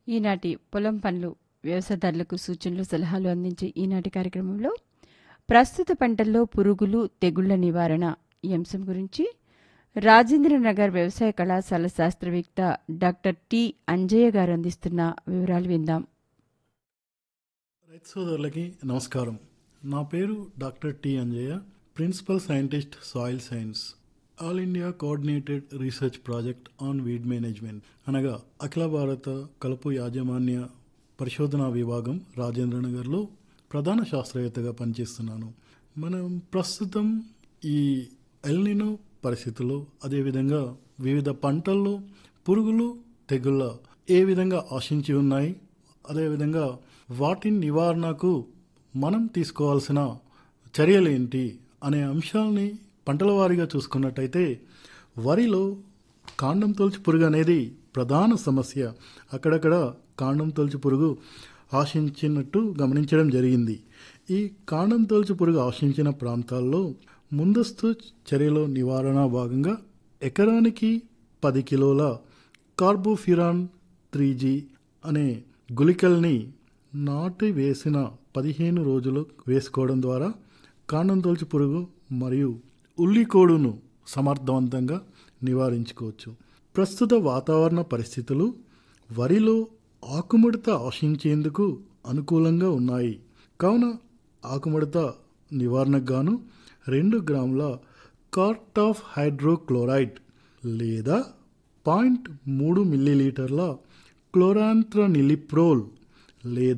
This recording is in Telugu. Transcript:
ఈనాటి పొలం పనులు వ్యవసాయదారులకు సూచనలు సలహాలు అందించే ఈనాటి కార్యక్రమంలో ప్రస్తుత పంటల్లో పురుగులు తెగుళ్ల నివారణ ఈ అంశం గురించి రాజేంద్రనగర్ వ్యవసాయ కళాశాల శాస్త్రవేత్త డాక్టర్ టి అంజయ్య గారు అందిస్తున్న వివరాలు విందాం రైతు సోదరులకి నమస్కారం నా పేరు doctor T Anjaiah principal scientist soil science all India coordinated research project on weed management అనగా అఖిల భారత కలుపు యాజమాన్య పరిశోధనా విభాగం రాజేంద్రనగర్లో ప్రధాన శాస్త్రవేత్తగా పనిచేస్తున్నాను మనం ప్రస్తుతం ఈ ఎల్నినో పరిస్థితుల్లో అదేవిధంగా వివిధ పంటల్లో పురుగులు తెగుళ్ళ ఏ విధంగా ఆశించి ఉన్నాయి అదేవిధంగా వాటి నివారణకు మనం తీసుకోవాల్సిన చర్యలేంటి అనే అంశాలని పంటల వారీగా చూసుకున్నట్టయితే వరిలో కాండం తొలచి పురుగు అనేది ప్రధాన సమస్య అక్కడక్కడ కాండం తొలచి పురుగు ఆశించినట్టు గమనించడం జరిగింది ఈ కాండం తొలచి పురుగు ఆశించిన ప్రాంతాల్లో ముందస్తు చర్యలో నివారణ భాగంగా ఎకరానికి పది కిలోల కార్బోఫ్యూరాన్ త్రీ జీ అనే గుళికల్ని నాటి వేసిన పదిహేను రోజులు వేసుకోవడం ద్వారా కాండం తొలచి పురుగు మరియు ఉల్లికోడును సమర్థవంతంగా నివారించుకోవచ్చు ప్రస్తుత వాతావరణ పరిస్థితులు వరిలో ఆకుముడత ఆశించేందుకు అనుకూలంగా ఉన్నాయి కావున ఆకుముడత నివారణకు గాను రెండు గ్రాముల కార్ట్ ఆఫ్ హైడ్రోక్లోరైడ్ లేదా పాయింట్ మూడు మిల్లీలీటర్ల క్లోరాంత్రనిలిప్రోల్ లేదా